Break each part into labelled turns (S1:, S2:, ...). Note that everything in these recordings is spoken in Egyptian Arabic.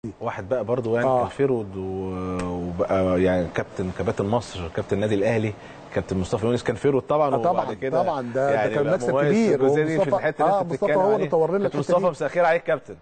S1: واحد بقى برضه يعني
S2: آه.
S1: كان فيرود و- وبقى يعني كابتن كباتن مصر كابتن النادي الاهلي كابتن مصطفى يونس كان فيرود طبعا
S2: آه طبعاً،
S1: وبعد كده
S2: طبعاً، ده- ده
S1: يعني
S2: كان
S1: بقى
S2: مكسب
S1: مميز
S2: كبير،
S1: في الجزئيه دي في
S2: ومصطفى-
S1: الحته اللي
S2: آه،
S1: انت
S2: مصطفى
S1: بتتكلم
S2: هو اللي
S1: عليه.
S2: طور لنا
S1: كابتن
S2: الحتة دي.
S1: مصطفى مساء الخير عليك كابتن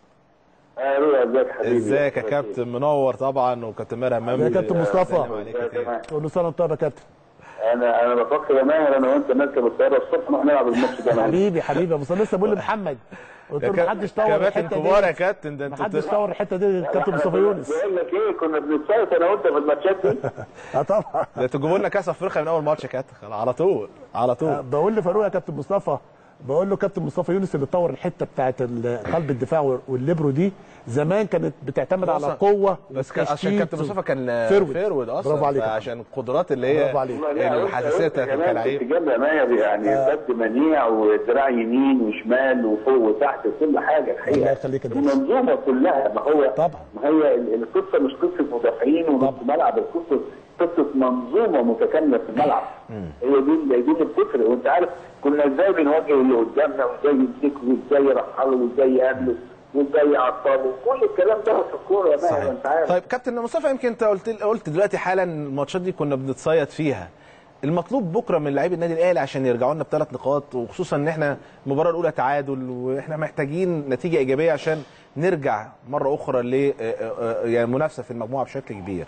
S3: ايوه ازيك يا حبيبي
S1: ازيك يا كابتن منور طبعا وكابتن ماهر همام
S2: يا كابتن مصطفى.
S1: سلام عليك يا كابتن.
S2: كل سنه وانت طيب يا كابتن
S3: انا انا بفكر يا ماهر انا وانت نركب الطياره الصبح نروح نلعب الماتش ده أنا وأنت.
S2: حبيبي حبيبي بس أنا لسه بقول لمحمد قلت
S1: يا
S2: له
S1: كاب-
S2: محدش طور
S1: كباتن
S2: الحته
S1: كبار يا
S2: دي
S1: كابتن ده انتوا
S2: محدش
S1: بت-
S2: طور الحته دي الكابتن مصطفى يونس
S3: بقول لك ايه كنا بنتصيط انا وانت في الماتشات دي
S2: اه طبعا
S1: ده انتوا جيبوا لنا كاس افريقيا من اول ماتش يا كابتن على طول على
S2: آه،
S1: طول
S2: بقول لفاروق يا كابتن مصطفى بقول له كابتن مصطفى يونس اللي طور الحته بتاعت ال- قلب الدفاع والليبرو دي زمان كانت بتعتمد على
S1: أصلاً-
S2: قوه
S1: بس كان عشان
S2: والتشتيت
S1: كابتن مصطفى كان
S2: فيرود.
S1: فيرود اصلا
S2: برافو عليك يا
S1: عشان القدرات اللي هي
S2: برافو عليك.
S1: الحساسيه بتاعت كلاعب
S3: جنب ماهر يعني قد منيع ودراع يمين وشمال وفوق وتحت وكل حاجه الحقيقه
S2: الله يخليك يا دكتور.
S3: المنظومه كلها ما هو
S2: طبعا.
S3: ما هي ال- القصه مش قصه مدافعين ونص
S2: طبعا.
S3: ملعب القصه قصه منظومه متكامله في الملعب هي دي اللي- دي اللي بتفرق وانت عارف كنا ازاي بنواجه اللي قدامنا وازاي يمسكوا وازاي يرحلوا وازاي يقابلوا وازاي يعطلوا كل الكلام ده في الكوره يا ماهر انت عارف
S1: طيب كابتن مصطفى يمكن انت قلت قلت دلوقتي حالا الماتشات دي كنا بنتصيد فيها المطلوب بكره من لاعبي النادي الاهلي عشان يرجعوا لنا بثلاث نقاط وخصوصا ان احنا المباراه الاولى تعادل واحنا محتاجين نتيجه ايجابيه عشان نرجع مره اخرى ل يعني منافسه في المجموعه بشكل كبير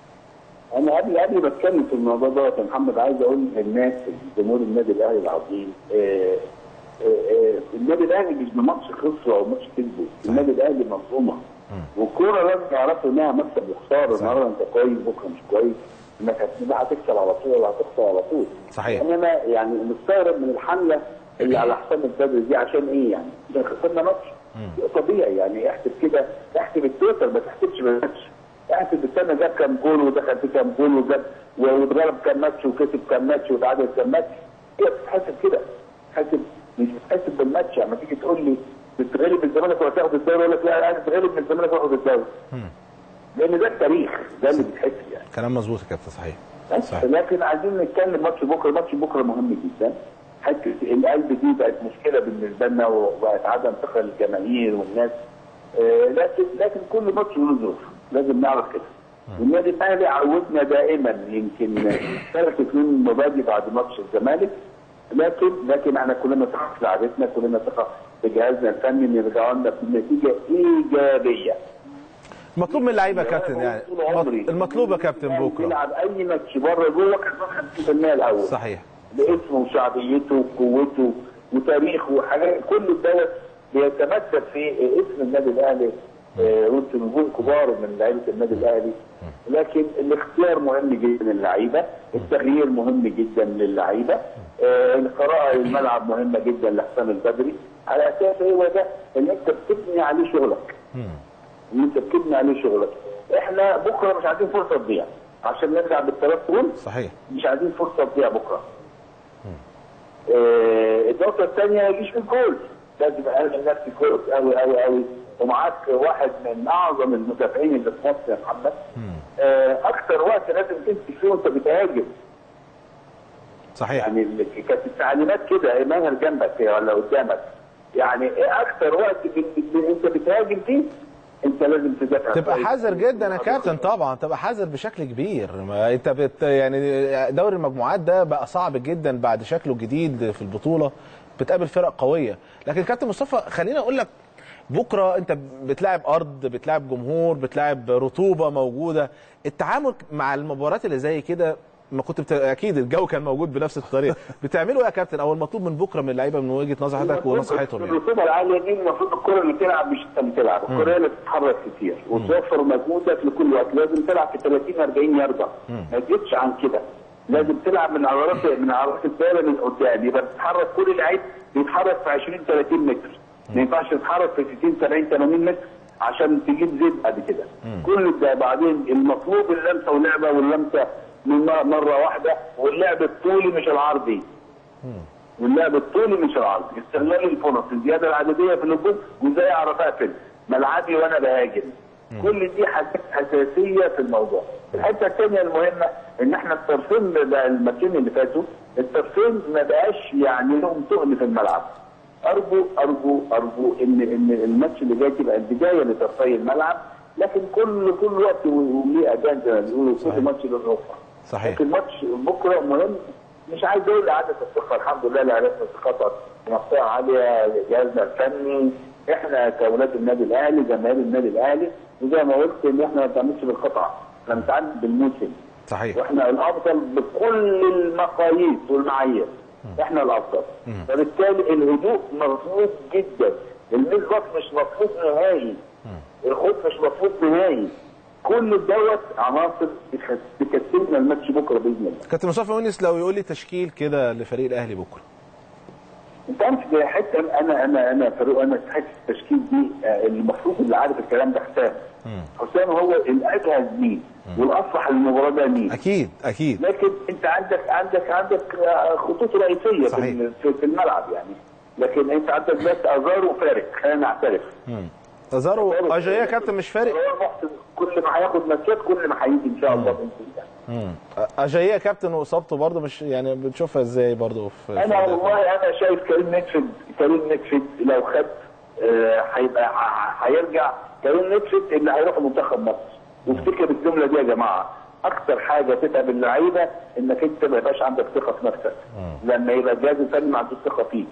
S3: انا قبل قبل ما اتكلم في الموضوع ده يا محمد عايز اقول للناس جمهور النادي الاهلي العظيم آه، آه، آه، النادي الاهلي مش بماتش خسروا او ماتش كسبوا النادي الاهلي منظومه والكوره لازم يعرفوا انها مكسب وخساره النهارده انت كويس بكره مش كويس انك هتبقى هتكسب على طول ولا هتخسر على طول
S1: صحيح.
S3: انما يعني مستغرب من الحمله اللي على حسام البدري دي عشان ايه يعني؟ عشان خسرنا ماتش شيء طبيعي يعني احسب كده احسب التوتال ما تحسبش بالماتش احسب السنه جاب كام جول ودخل في كام جول وجاب واتغلب كام ماتش وكسب كام ماتش وتعادل كام ماتش هي بتتحسب كده بتتحسب مش بتتحسب بالماتش يعني لما تيجي تقول لي بتغلب الزمالك ولا تاخد الدوري اقول لك لا انا عايز اتغلب من الزمالك واخد الدوري لان ده التاريخ ده اللي بيتحسب يعني
S1: كلام مظبوط يا كابتن صحيح
S3: بس
S1: صحيح.
S3: لكن عايزين نتكلم ماتش بكره ماتش بكره مهم جدا حته القلب دي بقت مشكله بالنسبه لنا وبقت عدم ثقه الجماهير والناس آه لكن لكن كل ماتش له ظروف لازم نعرف كده والنادي الاهلي عودنا دائما يمكن تركت من المبادئ بعد ماتش الزمالك لكن لكن احنا كلنا ثقه في لعبتنا كلنا ثقه في جهازنا الفني ان يرجعوا لنا بنتيجه ايجابيه
S1: مطلوب من اللعيبه يا كابتن يعني
S3: طول عمري.
S1: المطلوب يا كابتن
S3: يعني
S1: بكره
S3: يلعب اي ماتش بره جوه كسبان 50% الاول
S1: صحيح
S3: باسمه وشعبيته وقوته وتاريخه وحاجات كل دوت بيتمثل في اسم النادي الاهلي آه، وسط نجوم كبار من لعيبه النادي الاهلي لكن الاختيار مهم جدا للعيبه التغيير مهم جدا للعيبه آه، القراءه للملعب مهمه جدا لحسام البدري على اساس هو ده اللي انت بتبني عليه شغلك اللي انت بتبني عليه شغلك احنا بكره مش عايزين فرصه تضيع عشان نرجع بالثلاث جول
S1: صحيح
S3: مش عايزين فرصه تضيع بكره. آه، النقطه الثانيه يجيش في الجول لازم اقلل نفسي كويس قوي قوي قوي ومعاك واحد من اعظم المدافعين اللي في مصر يا محمد آه، اكثر وقت لازم تمسك فيه وانت بتهاجم
S1: صحيح
S3: يعني ال- كانت التعليمات كده ماهر جنبك ولا قدامك يعني ايه اكثر وقت بت- بت- انت بتهاجم فيه انت لازم تدافع
S1: تبقى
S3: كويس.
S1: حذر جدا يا كابتن طبعا تبقى حذر بشكل كبير ما انت بت يعني دوري المجموعات ده بقى صعب جدا بعد شكله الجديد في البطوله بتقابل فرق قويه لكن كابتن مصطفى خليني اقول لك بكره انت بتلاعب ارض بتلاعب جمهور بتلاعب رطوبه موجوده التعامل مع المباريات اللي زي كده ما كنت بت... اكيد الجو كان موجود بنفس الطريقه بتعملوا ايه يا كابتن او المطلوب من بكره من اللعيبه من وجهه نظر حضرتك ونصيحتهم يعني
S3: الرطوبه العاليه دي المفروض الكره اللي تلعب مش انت اللي تلعب الكره هي اللي تتحرك كتير وتوفر مجهودك لكل وقت لازم تلعب في 30 40 يارده ما تزيدش عن كده لازم تلعب من عضلات من عضلات الدايره من قدام يبقى تتحرك كل لعيب بيتحرك في 20 30 متر ما ينفعش تتحرك في 60 70 80 متر عشان تجيب زيت بعد كده كل ده بعدين المطلوب اللمسه ولعبه واللمسه من مره واحده واللعب الطولي مش العرضي واللعب الطولي مش العرض استغلال الفرص الزياده العدديه في الهجوم وازاي اعرف اقفل ملعبي وانا بهاجم كل دي حاجات اساسيه في الموضوع الحته الثانيه المهمه ان احنا الطرفين بقى الماتشين اللي فاتوا الطرفين ما بقاش يعني لهم تقل في الملعب ارجو ارجو ارجو ان ان الماتش اللي جاي تبقى البدايه لطرفي الملعب لكن كل كل وقت وليه اذان زي ما بيقولوا كل ماتش له ظروفه
S1: صحيح
S3: لكن ماتش بكره مهم مش عايز اقول اعاده الثقه الحمد لله اللي عرفنا ثقتها منطقه عاليه جهازنا الفني احنا كاولاد النادي الاهلي جماهير النادي الاهلي وزي ما قلت ان احنا ما بنعملش بالقطعه احنا بنتعامل بالموسم
S1: صحيح
S3: واحنا الافضل بكل المقاييس والمعايير احنا الافضل فبالتالي الهدوء مطلوب جدا الميزبط مش مطلوب نهائي الخوف مش مطلوب نهائي كل دوت عناصر تخس- تكسبنا الماتش بكره باذن الله
S1: كابتن مصطفى يونس لو يقول لي تشكيل كده لفريق الاهلي بكره
S3: انت عارف ده حته انا انا انا فاروق انا في حته التشكيل دي آه، المفروض اللي عارف الكلام ده حسام حسام هو الاجهز مين والاصلح للمباراه ده مين
S1: اكيد اكيد
S3: لكن انت عندك عندك عندك آه، خطوط رئيسيه في
S1: صحيح.
S3: ال- في في الملعب يعني لكن انت عندك بس ازار وفارق خلينا نعترف
S1: ازارو اجايا كابتن مش فارق
S3: هو محسن كل ما هياخد ماتشات كل ما هيجي ان شاء الله باذن الله
S1: مم. اجايا كابتن واصابته برضه مش يعني بتشوفها ازاي برضه في في
S3: انا
S1: الأداء؟
S3: والله انا شايف كريم نتفد كريم نتفد لو خد آه، هيبقى ه- هيرجع كريم نتفد اللي هيروح منتخب مصر وافتكر الجمله دي يا جماعه اكتر حاجه تتعب اللعيبه انك انت ما يبقاش عندك ثقه في نفسك لما يبقى الجهاز الفني ما عندوش ثقه فيه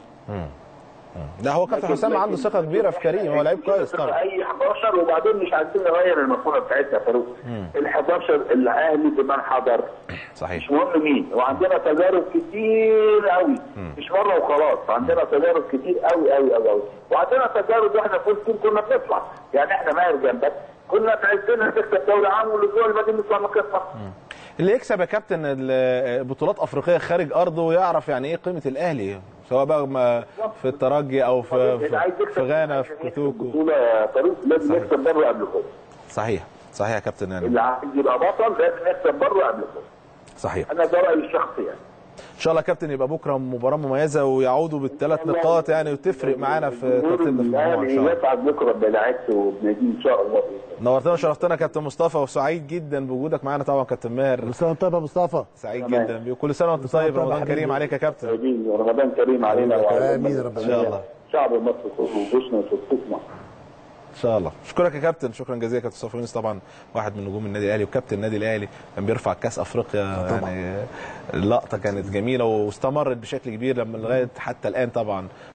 S1: لا هو كابتن حسام عنده ثقه كبيره في كريم هو لعيب كويس طبعا
S3: اي 11 وبعدين مش عايزين نغير المفهوم بتاعتنا يا فاروق ال 11 الاهلي بمن حضر
S1: صحيح
S3: مش مهم مين وعندنا تجارب كتير قوي مش مره وخلاص عندنا تجارب كتير قوي قوي قوي قوي وعندنا تجارب واحنا فول تيم كنا بنطلع يعني احنا ماهر جنبك كنا عايزين نكسب دوري عام والاسبوع اللي بعدين نطلع نكسب
S1: اللي يكسب يا كابتن ال- بطولات افريقيه خارج ارضه يعرف يعني ايه قيمه الاهلي سواء بقى ما في الترجي او في
S3: اللي عايز
S1: في,
S3: يكسب-
S1: في غانا في
S3: عشان يكسب
S1: كوتوكو
S3: البطوله يا فاروق لازم يكسب بره قبل كده
S1: صحيح صحيح يا كابتن يعني
S3: اللي عايز يبقى بطل لازم يكسب بره قبل كده
S1: صحيح
S3: انا ده رايي الشخصي يعني
S1: ان شاء الله يا كابتن يبقى بكره مباراه مميزه ويعودوا بالثلاث نقاط يعني وتفرق معانا في ترتيبنا في المجموعه ان شاء الله
S3: يسعد بكره بلعبته وبناديه ان شاء الله بإذن الله.
S1: نورتنا وشرفتنا يا كابتن مصطفى وسعيد جدا بوجودك معانا طبعا كابتن ماهر
S2: كل سنه وانت طيب يا مصطفى
S1: سعيد
S3: تمام.
S1: جدا بيك. كل سنه وانت
S2: سنة
S1: طيب
S2: وأنت طيب يا
S1: رمضان كريم
S2: حبيبي.
S1: عليك يا كابتن
S3: طيبين ورمضان كريم علينا وعلى
S2: آمين يا رب
S1: ان شاء الله
S3: شعب مصر وجيشنا وصوتنا
S1: ان شاء الله اشكرك يا كابتن شكرا جزيلا كابتن مصطفى يونس طبعا واحد من نجوم النادي الاهلي وكابتن النادي الاهلي كان بيرفع كاس افريقيا يعني اللقطه كانت جميله واستمرت بشكل كبير لما لغايه حتى الان طبعا